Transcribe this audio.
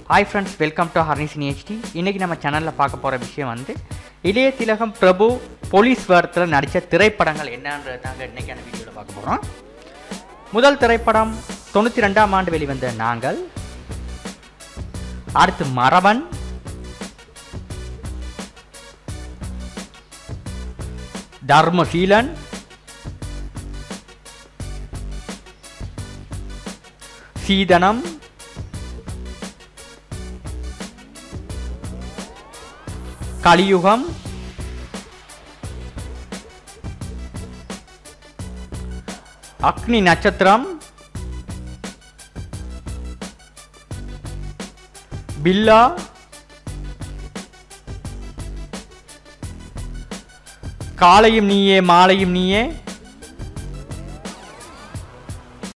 hi friends welcome to ஹர்னிசின் HD இன்றைக்கி நம்ம சேனலில் பார்க்க போகிற விஷயம் வந்து இளைய திலகம் பிரபு போலீஸ் வேரத்தில் நடித்த திரைப்படங்கள் என்னன்றது தாங்க இன்றைக்கான வீடியோவில் பார்க்க போகிறோம் முதல் திரைப்படம் தொண்ணூற்றி ரெண்டாம் ஆண்டு வெளிவந்த நாங்கள் அடுத்து மரவன் தர்மசீலன் சீதனம் கலியுகம் அக்னி நட்சத்திரம் பில்லா காலையும் நீயே மாலையும் நீயே